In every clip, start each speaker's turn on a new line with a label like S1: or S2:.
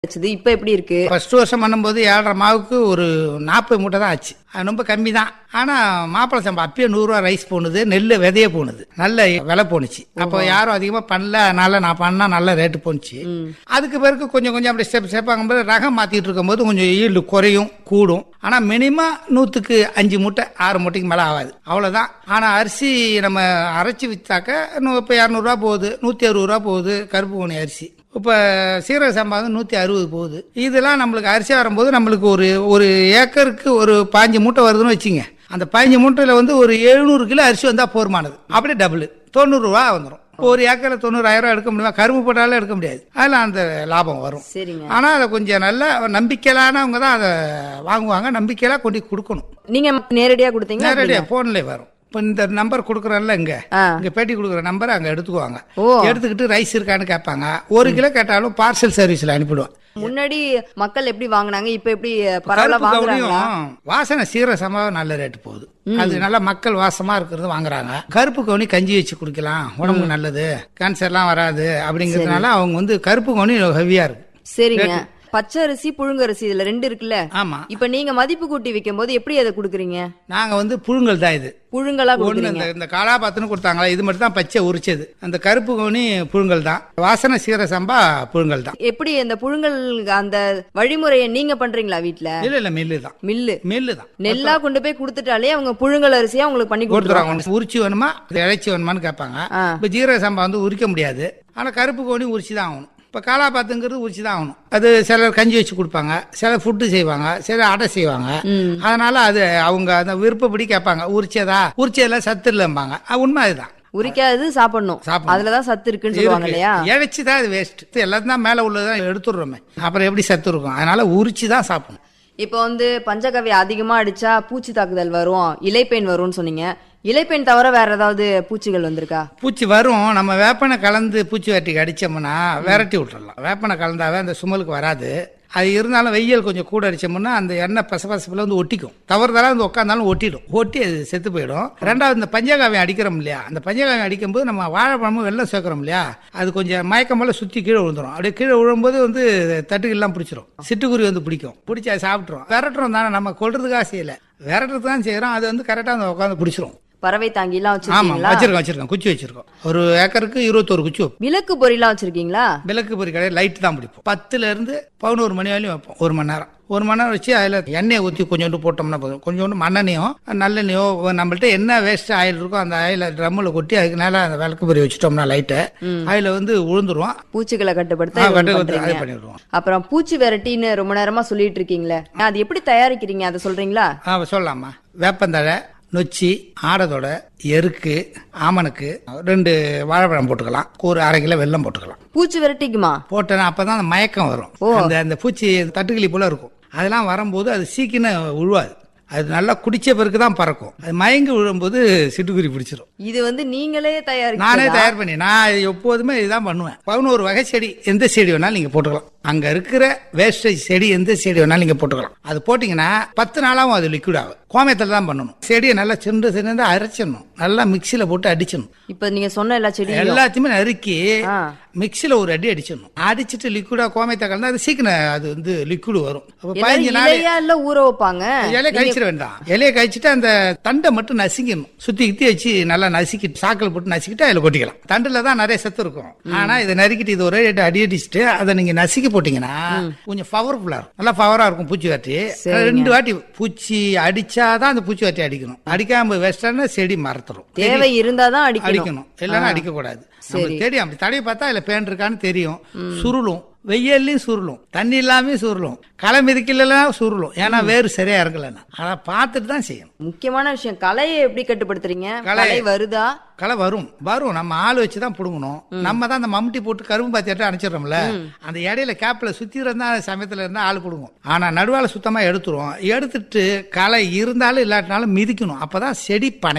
S1: வச்சது இப்ப எப்படி இருக்கு
S2: ஃபர்ஸ்ட் வருஷம் பண்ணும்போது ஏழரை மாவுக்கு ஒரு நாற்பது மூட்டை தான் ஆச்சு அது ரொம்ப கம்மி தான் ஆனா மாப்பிளை சம்பா அப்பயே நூறுரூவா ரைஸ் போனது நெல் விதைய போனது நல்ல விலை போணுச்சு அப்போ யாரும் அதிகமா பண்ணல அதனால நான் பண்ணா நல்ல ரேட்டு போணுச்சு அதுக்கு பிறகு கொஞ்சம் கொஞ்சம் அப்படி ஸ்டெப் ஸ்டெப் ஆகும்போது ரகம் மாத்திட்டு இருக்கும்போது கொஞ்சம் ஈல்டு குறையும் கூடும் ஆனா மினிமம் நூத்துக்கு அஞ்சு மூட்டை ஆறு மூட்டைக்கு மேல ஆகாது அவ்வளவுதான் ஆனா அரிசி நம்ம அரைச்சி வித்தாக்க நூ- இப்ப இரநூறுவா போகுது நூத்தி அறுபது ரூபா போகுது கருப்பு கோணி அரிசி இப்போ சீரக சம்பா வந்து நூற்றி அறுபது போகுது இதெல்லாம் நம்மளுக்கு அரிசி வரும்போது நம்மளுக்கு ஒரு ஒரு ஏக்கருக்கு ஒரு பாஞ்சு மூட்டை வருதுன்னு வச்சுங்க அந்த பாஞ்சு மூட்டையில் வந்து ஒரு எழுநூறு கிலோ அரிசி வந்தால் போர்மானது அப்படியே டபுள் தொண்ணூறுரூவா வந்துடும் ஒரு ஏக்கரில் தொண்ணூறாயிரம் ரூபா எடுக்க முடியுமா கரும்பு போட்டாலும் எடுக்க முடியாது அதில் அந்த லாபம் வரும்
S1: சரிங்க
S2: ஆனால் அதை கொஞ்சம் நல்ல நம்பிக்கையிலானவங்க தான் அதை வாங்குவாங்க நம்பிக்கையெல்லாம் கொண்டு கொடுக்கணும்
S1: நீங்க நேரடியா கொடுத்தீங்களா
S2: நேரடியாக ஃபோன்லேயே வரும் இப்போ இந்த நம்பர் கொடுக்குறேன்ல இங்கே
S1: ஆ.
S2: இங்க பேட்டி கொடுக்குற நம்பர் அங்க எடுத்துக்குவாங்க
S1: ஓ.
S2: எடுத்துக்கிட்டு ரைஸ் இருக்கான்னு கேட்பாங்க ஒரு கிலோ கேட்டாலும் பார்சல் சர்வீஸ்ல அனுப்பிடுவோம்
S1: முன்னாடி மக்கள் எப்படி வாங்குனாங்க இப்ப எப்படி பரவாயில்ல
S2: கருப்பு
S1: வாங்குறாங்களா
S2: கவுனியும் வாசனை சீர சம்பவம் நல்ல ரேட்டு போகுது அது நல்லா மக்கள் வாசமா இருக்கிறது வாங்குறாங்க கருப்பு கவுனி கஞ்சி வச்சு குடிக்கலாம் உடம்புக்கு நல்லது கேன்சர்லாம் வராது அப்படிங்கிறதுனால அவங்க வந்து கருப்பு கவுனி ஹெவியா இருக்கு
S1: சரிங்க பச்சை அரிசி புழுங்கரிசி இதுல ரெண்டு இருக்குல்ல
S2: ஆமா
S1: இப்ப நீங்க மதிப்பு கூட்டி விற்கும் போது எப்படி அதை கொடுக்குறீங்க
S2: நாங்க வந்து புழுங்கல் தான் இது
S1: புழுங்கலா
S2: ஒண்ணு
S1: கொடுக்குறீங்க
S2: இந்த இந்த காலாபாத்துன்னு கொடுத்தாங்களா இது மட்டும் தான் பச்சை உரிச்சது அந்த கருப்பு கவுனி புழுங்கல் தான் வாசனை சீர சம்பா புழுங்கல் தான்
S1: எப்படி அந்த புழுங்கல் அந்த வழிமுறையை நீங்க பண்றீங்களா வீட்ல
S2: இல்ல இல்ல மில்லு தான்
S1: மில்லு
S2: மில்லு தான்
S1: நெல்லா கொண்டு போய் கொடுத்துட்டாலே அவங்க புழுங்கல் அரிசியா உங்களுக்கு பண்ணி கொடுத்துருவாங்க
S2: கொடுத்துருவாங்க உரிச்சு வேணுமா இது இழைச்சி வேணுமான்னு கேட்பாங்க
S1: ஆ.
S2: இப்போ ஜீரக சம்பா வந்து உரிக்க முடியாது ஆனால் கருப்பு கோணி உரிச்சு தான் ஆகணும் இப்போ காலாபாத்துங்கிறது உரிச்சு தான் ஆகணும் அது சிலர் கஞ்சி வச்சு கொடுப்பாங்க சிலர் ஃபுட்டு செய்வாங்க சிலர் அடை செய்வாங்க அதனால அது அவங்க அந்த விருப்பப்படி கேட்பாங்க உரிச்சதா உரிச்சதில் சத்து இல்லைம்பாங்க அது உண்மை அதுதான்
S1: உரிக்காதது சாப்பிடணும்
S2: சாப்பிடணும்.
S1: அதுலதான் சத்து இருக்குன்னு சொல்லுவாங்க இல்லையா
S2: இழைச்சி தான் அது வேஸ்ட் எல்லாத்தையும் தான் மேலே உள்ளதான் எடுத்துடுறோமே அப்புறம் எப்படி சத்து இருக்கும் அதனால உரிச்சு தான் சாப்பிடணும்
S1: இப்போ வந்து பஞ்சகவ்ய அதிகமா அடிச்சா பூச்சி தாக்குதல் வரும் இலைப்பெண் வரும்னு சொன்னீங்க இலைப்பெண் தவிர வேற ஏதாவது பூச்சிகள் வந்திருக்கா
S2: பூச்சி வரும் நம்ம வேப்பனை கலந்து பூச்சி வெட்டிக்கு அடிச்சோம்னா விரட்டி விட்டுறலாம் வேப்பனை கலந்தாவே அந்த சுமலுக்கு வராது அது இருந்தாலும் வெயில் கொஞ்சம் கூட அடிச்சோம்னா அந்த எண்ணெய் பசபசப்பில் வந்து ஒட்டிக்கும் தவறுதலாக வந்து உட்காந்தாலும் ஒட்டிடும் ஒட்டி அது செத்து போயிடும் ரெண்டாவது இந்த பஞ்சகாவியம் அடிக்கிறோம் இல்லையா அந்த பஞ்சகாவியம் அடிக்கும்போது நம்ம வாழைப்பழமும் வெள்ளம் சேர்க்குறோம் இல்லையா அது கொஞ்சம் மயக்கம் போல சுற்றி கீழே விழுந்துரும் அப்படியே கீழே விழும்போது வந்து தட்டுக்கெல்லாம் பிடிச்சிரும் சிட்டுக்குருவி வந்து பிடிக்கும் பிடிச்சி அதை சாப்பிட்றோம் விரட்டுறோம் தானே நம்ம கொள்றதுக்காக செய்யலை விரட்டுறது தான் செய்கிறோம் அது வந்து கரெக்டாக வந்து உட்காந்து பிடிச்சிரும்
S1: பறவை தாங்கி எல்லாம்
S2: ஆமா
S1: வச்சிருக்கீங்களா
S2: வச்சிருக்கோம் வச்சிருக்கோம் குச்சி வச்சிருக்கோம் ஒரு ஏக்கருக்கு இருபத்தோரு குச்சி வைப்போம்
S1: விளக்கு பொறிலாம் வச்சிருக்கீங்களா
S2: விளக்கு பொறி கிடையாது லைட் தான் பிடிப்போம் பத்துல இருந்து பதினோரு மணி வரையும் வைப்போம் ஒரு மணி நேரம் ஒரு மணி நேரம் வச்சு அதில் எண்ணெயை ஊற்றி கொஞ்சோண்டு போட்டோம்னா போதும் கொஞ்சோண்டு மண்ணெண்ணையும் நல்லெண்ணையோ நம்மள்ட்ட என்ன வேஸ்ட் ஆயில் இருக்கோ அந்த ஆயில ட்ரம்மில் கொட்டி அதுக்கு மேலே அந்த விளக்கு பொறி வச்சுட்டோம்னா லைட்டை அதில் வந்து விழுந்துருவோம்
S1: பூச்சிகளை கட்டுப்படுத்த
S2: ஆ,
S1: இது
S2: கட்டு-
S1: பண்றீங்க.
S2: அது பண்ணிடுவோம்
S1: அப்புறம் பூச்சி விரட்டின்னு ரொம்ப நேரமா சொல்லிட்டு இருக்கீங்களே அது எப்படி தயாரிக்கிறீங்க அதை சொல்றீங்களா
S2: ஆ சொல்லலாமா வேப்பந்தழை நொச்சி ஆடதோடை எருக்கு ஆமணக்கு ரெண்டு வாழைப்பழம் போட்டுக்கலாம் ஒரு அரை கிலோ வெல்லம் போட்டுக்கலாம்
S1: பூச்சி விரட்டிக்குமா
S2: போட்டேன்னா அப்பதான் அந்த மயக்கம் வரும் அந்த அந்த பூச்சி தட்டுக்கிளி போல இருக்கும் அதெல்லாம் வரும்போது அது சீக்கிரம் உழுவாது அது நல்லா குடிச்ச பிறகு தான் பறக்கும் அது மயங்கி விழும்போது சிட்டுக்குருவி பிடிச்சிரும்
S1: இது வந்து நீங்களே
S2: நானே
S1: தயாரிக்கிறதா
S2: தயார் பண்ணி நான் எப்போதுமே இதுதான் பண்ணுவேன் பதினோரு வகை செடி எந்த செடி வேணாலும் நீங்க போட்டுக்கலாம் அங்க இருக்கிற வேஸ்டேஜ் செடி எந்த செடி வேணாலும் நீங்க போட்டுக்கலாம் அது போட்டீங்கன்னா பத்து நாளாவும் அது லிக்விட் ஆகும் கோமயத்தில் தான் பண்ணணும் செடியை நல்லா சிண்டு சிண்டு அரைச்சிடணும் நல்லா மிக்சியில போட்டு அடிச்சிடணும்
S1: இப்ப நீங்க சொன்ன எல்லா செடியும்
S2: எல்லாத்தையுமே நறுக்கி
S1: ஆ.
S2: மிக்சியில ஒரு அடி அடிச்சிடணும் அடிச்சிட்டு லிக்விடா கோமயத்தை கலந்தா அது சீக்கிரம் அது வந்து லிக்விட் வரும் அப்ப
S1: எல்லாம்
S2: பதினஞ்சு நாள்
S1: இலையா இல்ல ஊற வைப்பாங்க
S2: இலையை கழிச்சிட வேண்டாம் இலையை கழிச்சிட்டு அந்த தண்டை மட்டும் நசுக்கணும் சுத்தி கித்தி வச்சு நல்லா நசுக்கிட்டு சாக்கல் போட்டு நசுக்கிட்டு அதில் கொட்டிக்கலாம் தண்டுல தான் நிறைய சத்து இருக்கும் ஆனா இதை நறுக்கிட்டு இது ஒரே அடி அடி அடிச்சுட்டு அதை நீங்க நசுக்கி போட்டீங்கன்னா கொஞ்சம் பவர்ஃபுல்லா இருக்கும் நல்லா பவரா இருக்கும் பூச்சி வாட்டி ரெண்டு வாட்டி பூச்சி அடிச்சாதான் அந்த பூச்சி வாட்டி அடிக்கணும் அடிக்காம வேஸ்டான செடி மறத்துரும்
S1: தேவை இருந்தாதான் அடிக்கணும்
S2: அடிக்கணும் இல்லைன்னா அடிக்க கூடாது நம்மளுக்கு தெரியும் அப்படி தடவி பார்த்தா அதுல பேன் இருக்கான்னு தெரியும் சுருளும் வெயில்லையும் சுருளும் தண்ணி இல்லாம சுருளும் களை மிதிக்கலாம் சுருளும் ஏன்னா வேறு சரியா இறங்கலன்னா அதை பார்த்துட்டு தான் செய்யணும்
S1: முக்கியமான விஷயம் கலையை எப்படி கட்டுப்படுத்துறீங்க
S2: கலை-
S1: கலை வருதா
S2: களை வரும் வரும் நம்ம ஆள் வச்சு தான் பிடுங்கணும் நம்ம தான் அந்த மம்முட்டி போட்டு கரும்பு பாத்தியாட்டம் அனுப்பிச்சிடுறோம்ல அந்த இடையில கேப்ல சுத்தி இருந்தா சமயத்துல இருந்தா ஆள் பிடுங்கும் ஆனா நடுவால சுத்தமா எடுத்துருவோம் எடுத்துட்டு களை இருந்தாலும் இல்லாட்டினாலும் மிதிக்கணும் அப்பதான் செடி பனைக்கும்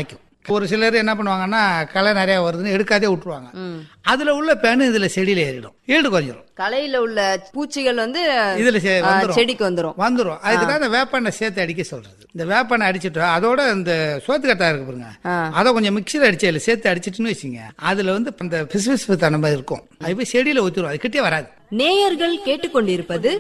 S2: ஒரு சிலர் என்ன பண்ணுவாங்கன்னா களை நிறைய வருதுன்னு எடுக்காதே விட்டுருவாங்க அதுல உள்ள பேனு இதுல செடியில ஏறிடும் ஈடு குறைஞ்சிரும்
S1: களையில உள்ள பூச்சிகள் வந்து
S2: இதுல செ-
S1: ஆ,
S2: வந்துரும்.
S1: செடிக்கு வந்துரும்
S2: வந்துரும் அதுக்கு தான் இந்த வேப்பெண்ணெய் சேர்த்து அடிக்க சொல்றது இந்த வேப்பெண்ணெய் அடிச்சிட்டு அதோட இந்த சோத்துக்கட்டா இருக்கு பாருங்க
S1: ஆ.
S2: அதை கொஞ்சம் மிக்சியில் அடிச்சு அதில் சேர்த்து அடிச்சிட்டுன்னு வச்சுங்க அதுல வந்து இந்த பிசுபிசுப்பு தன்மை இருக்கும் அது போய் செடியில ஊத்திரும் அது கிட்டே வராது
S1: நேயர்கள் கேட்டுக்கொண்டிருப்பது